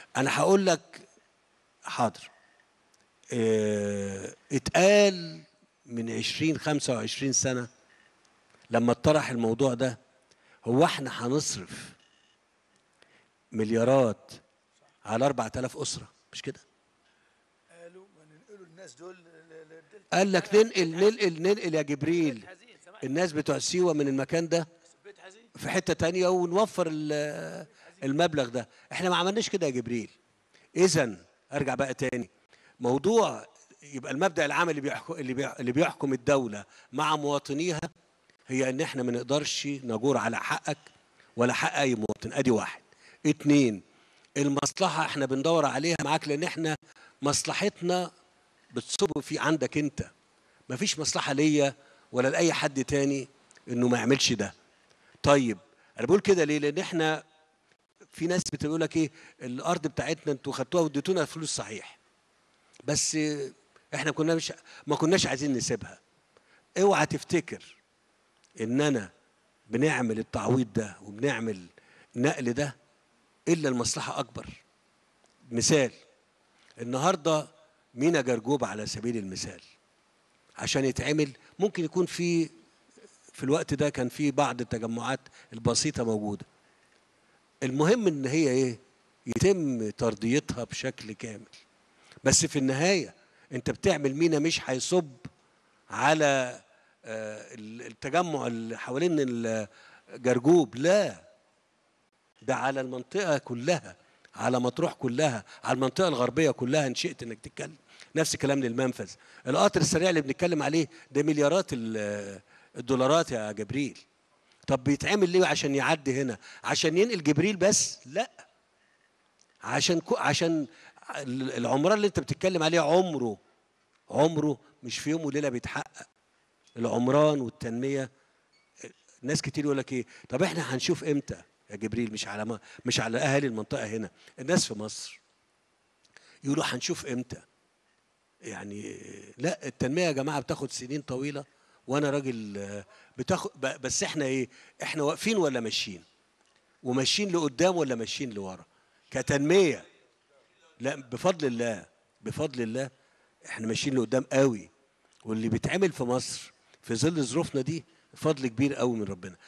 انا هقول لك حاضر اه اتقال من 20 25 سنه لما اتطرح الموضوع ده هو احنا هنصرف مليارات على 4000 اسره مش كده قالوا ما ننقلوا الناس دول ل- ل- للدلتا. قال لك ننقل ننقل ننقل يا جبريل حزين سمعت الناس بتوع سيوه من المكان ده بيت حزين في حته تانية ونوفر ال- المبلغ ده احنا ما عملناش كده يا جبريل اذا ارجع بقى تاني موضوع يبقى المبدا العام اللي بيحكم اللي بيح- اللي بيحكم الدوله مع مواطنيها هي ان احنا ما نقدرش نجور على حقك ولا حق اي مواطن ادي واحد اتنين المصلحه احنا بندور عليها معاك لان احنا مصلحتنا بتصب في عندك انت مفيش مصلحه ليا ولا لاي حد تاني انه ما يعملش ده طيب انا بقول كده ليه لان احنا في ناس بتقول لك ايه الارض بتاعتنا انتوا خدتوها واديتونا فلوس صحيح بس احنا كنا مش ما كناش عايزين نسيبها اوعى تفتكر ان انا بنعمل التعويض ده وبنعمل النقل ده الا المصلحه اكبر مثال النهارده مينا جرجوب على سبيل المثال عشان يتعمل ممكن يكون في في الوقت ده كان في بعض التجمعات البسيطه موجوده المهم ان هي ايه يتم ترضيتها بشكل كامل بس في النهايه انت بتعمل مينا مش هيصب على آه، التجمع اللي حوالين الجرجوب لا ده على المنطقه كلها على مطروح كلها على المنطقه الغربيه كلها ان شئت انك تتكلم نفس الكلام للمنفذ القطر السريع اللي بنتكلم عليه ده مليارات ال- الدولارات يا جبريل طب بيتعمل ليه عشان يعدي هنا عشان ينقل جبريل بس لا عشان كو عشان ال- العمران اللي انت بتتكلم عليه عمره عمره مش في يوم وليله بيتحقق العمران والتنميه ناس كتير يقول لك ايه طب احنا هنشوف امتى يا جبريل مش على ما مش على اهالي المنطقه هنا الناس في مصر يقولوا هنشوف امتى يعني لا التنميه يا جماعه بتاخد سنين طويله وانا راجل آه، بتاخد ب- بس احنا ايه احنا واقفين ولا ماشيين وماشيين لقدام ولا ماشيين لورا كتنميه لا بفضل الله بفضل الله احنا ماشيين لقدام قوي واللي بيتعمل في مصر في ظل ظروفنا دي فضل كبير قوي من ربنا